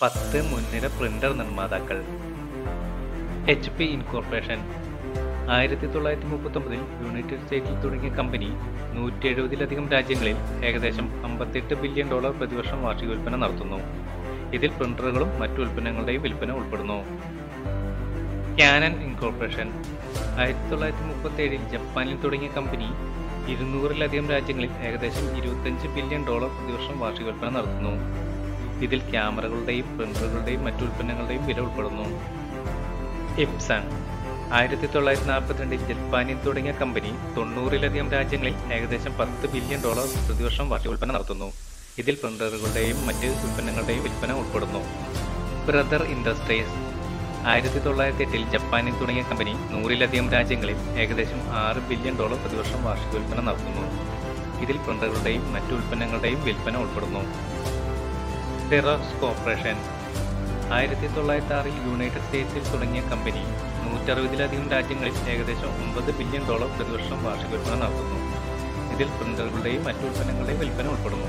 പത്ത് മുൻനിര പ്രിന്റർ നിർമ്മാതാക്കൾ എച്ച് പി ഇൻകോർപ്പറേഷൻ ആയിരത്തി തൊള്ളായിരത്തി മുപ്പത്തൊമ്പതിൽ യുണൈറ്റഡ് സ്റ്റേറ്റിൽ തുടങ്ങിയ കമ്പനി നൂറ്റി എഴുപതിലധികം രാജ്യങ്ങളിൽ ഏകദേശം അമ്പത്തെട്ട് ബില്യൺ ഡോളർ പ്രതിവർഷം വാർഷിക വിൽപ്പന നടത്തുന്നു ഇതിൽ പ്രിന്ററുകളും മറ്റു ഉൽപ്പന്നങ്ങളുടെയും വിൽപ്പന ഉൾപ്പെടുന്നു ക്യാനൻ ഇൻകോർപ്പറേഷൻ ആയിരത്തി തൊള്ളായിരത്തി മുപ്പത്തി ഏഴിൽ ജപ്പാനിൽ തുടങ്ങിയ കമ്പനി ഇരുന്നൂറിലധികം രാജ്യങ്ങളിൽ ഏകദേശം ഇരുപത്തഞ്ച് ബില്യൺ ഡോളർ പ്രതിവർഷം വാർഷിക വിൽപ്പന നടത്തുന്നു ഇതിൽ ക്യാമറകളുടെയും പ്രിന്ററുകളുടെയും മറ്റു ഉൽപ്പന്നങ്ങളുടെയും വില ഉൾപ്പെടുന്നു ഇപ്സൺ ആയിരത്തി തൊള്ളായിരത്തി നാൽപ്പത്തിരണ്ടിൽ ജപ്പാനിൽ തുടങ്ങിയ കമ്പനി തൊണ്ണൂറിലധികം രാജ്യങ്ങളിൽ ഏകദേശം പത്ത് ബില്യൺ ഡോളർ പ്രതിവർഷം വാർഷിക വിൽപ്പന നടത്തുന്നു ഇതിൽ പ്രിന്ററുകളുടെയും മറ്റ് ഉൽപ്പന്നങ്ങളുടെയും വിൽപ്പന ഉൾപ്പെടുന്നു ബ്രദർ ഇൻഡസ്ട്രീസ് ആയിരത്തി തൊള്ളായിരത്തി എട്ടിൽ ജപ്പാനിൽ തുടങ്ങിയ കമ്പനി നൂറിലധികം രാജ്യങ്ങളിൽ ഏകദേശം ആറ് ബില്യൺ ഡോളർ പ്രതിവർഷം വാർഷിക വിൽപ്പന നടത്തുന്നു ഇതിൽ പ്രിന്ററുകളുടെയും മറ്റു ഉൽപ്പന്നങ്ങളുടെയും വിൽപ്പന ഉൾപ്പെടുന്നു സെറോക്സ് കോർപ്പറേഷൻ ആയിരത്തി തൊള്ളായിരത്തി ആറിൽ യുണൈറ്റഡ് സ്റ്റേറ്റ്സിൽ തുടങ്ങിയ കമ്പനി നൂറ്ററുപതിലധികം രാജ്യങ്ങളിൽ ഏകദേശം ഒമ്പത് ബില്യൺ ഡോളർ പ്രതിവർഷം വാർഷിക വിൽപ്പന നടത്തുന്നു ഇതിൽ പ്രിന്ററുകളുടെയും മറ്റു ഉൽപ്പന്നങ്ങളുടെയും വിൽപ്പന ഉൾപ്പെടുന്നു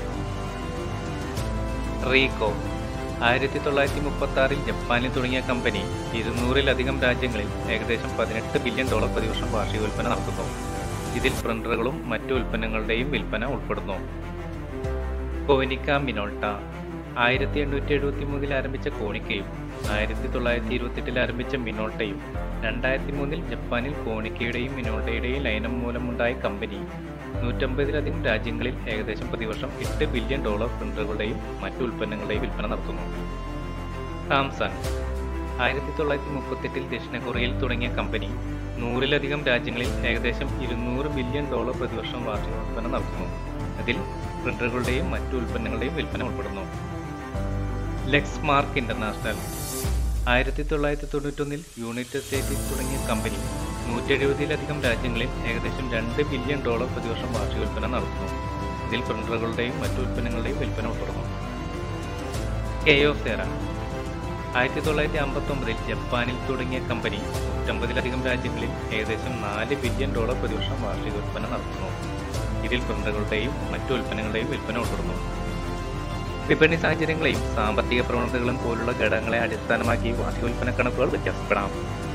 റീകോ ആയിരത്തി തൊള്ളായിരത്തി മുപ്പത്തി ആറിൽ ജപ്പാനിൽ തുടങ്ങിയ കമ്പനി ഇരുന്നൂറിലധികം രാജ്യങ്ങളിൽ ഏകദേശം പതിനെട്ട് ബില്യൺ ഡോളർ പ്രതിവർഷം വാർഷിക വിൽപ്പന നടത്തുന്നു ഇതിൽ പ്രിന്ററുകളും മറ്റു ഉൽപ്പന്നങ്ങളുടെയും വിൽപ്പന ഉൾപ്പെടുന്നു കോനിക്ക മിനോൾട്ട ആയിരത്തി എണ്ണൂറ്റി എഴുപത്തി മൂന്നിൽ ആരംഭിച്ച കോണിക്കയും ആയിരത്തി തൊള്ളായിരത്തി ഇരുപത്തെട്ടിൽ ആരംഭിച്ച മിനോട്ടയും രണ്ടായിരത്തി മൂന്നിൽ ജപ്പാനിൽ കോണിക്കയുടെയും മിനോട്ടയുടെയും ലയനം മൂലമുണ്ടായ കമ്പനി നൂറ്റമ്പതിലധികം രാജ്യങ്ങളിൽ ഏകദേശം പ്രതിവർഷം എട്ട് ബില്യൺ ഡോളർ പ്രിന്ററുകളുടെയും മറ്റു ഉൽപ്പന്നങ്ങളുടെയും വിൽപ്പന നടത്തുന്നു സാംസങ് ആയിരത്തി തൊള്ളായിരത്തി മുപ്പത്തെട്ടിൽ ദക്ഷിണ കൊറിയയിൽ തുടങ്ങിയ കമ്പനി നൂറിലധികം രാജ്യങ്ങളിൽ ഏകദേശം ഇരുന്നൂറ് ബില്യൺ ഡോളർ പ്രതിവർഷം വാർഷിക വിൽപ്പന നടത്തുന്നു അതിൽ പ്രിന്ററുകളുടെയും മറ്റു ഉൽപ്പന്നങ്ങളുടെയും വിൽപ്പന ഉൾപ്പെടുന്നു ലെക്സ് മാർക്ക് ഇന്റർനാഷണൽ ആയിരത്തി തൊള്ളായിരത്തി തൊണ്ണൂറ്റൊന്നിൽ യുണൈറ്റഡ് സ്റ്റേറ്റിൽ തുടങ്ങിയ കമ്പനി നൂറ്റി എഴുപതിലധികം രാജ്യങ്ങളിൽ ഏകദേശം രണ്ട് ബില്യൺ ഡോളർ പ്രതിവർഷം വാർഷിക വിൽപ്പന നടത്തുന്നു ഇതിൽ പ്രിന്ററുകളുടെയും മറ്റു ഉൽപ്പന്നങ്ങളുടെയും വിൽപ്പന ഉൾപ്പെടുന്നു കെയോസെറ ആയിരത്തി തൊള്ളായിരത്തി അമ്പത്തൊമ്പതിൽ ജപ്പാനിൽ തുടങ്ങിയ കമ്പനി നൂറ്റമ്പതിലധികം രാജ്യങ്ങളിൽ ഏകദേശം നാല് ബില്യൺ ഡോളർ പ്രതിവർഷം വാർഷിക വിൽപ്പന നടത്തുന്നു ഇതിൽ പ്രിന്ററുകളുടെയും മറ്റു ഉൽപ്പന്നങ്ങളുടെയും വിൽപ്പന ഉൾപ്പെടുന്നു വിപണി സാഹചര്യങ്ങളെയും സാമ്പത്തിക പ്രവണതകളും പോലുള്ള ഘടകങ്ങളെ അടിസ്ഥാനമാക്കി വാർഷിക വിൽപ്പന കണക്കുകൾ വ്യത്യാസപ്പെടാം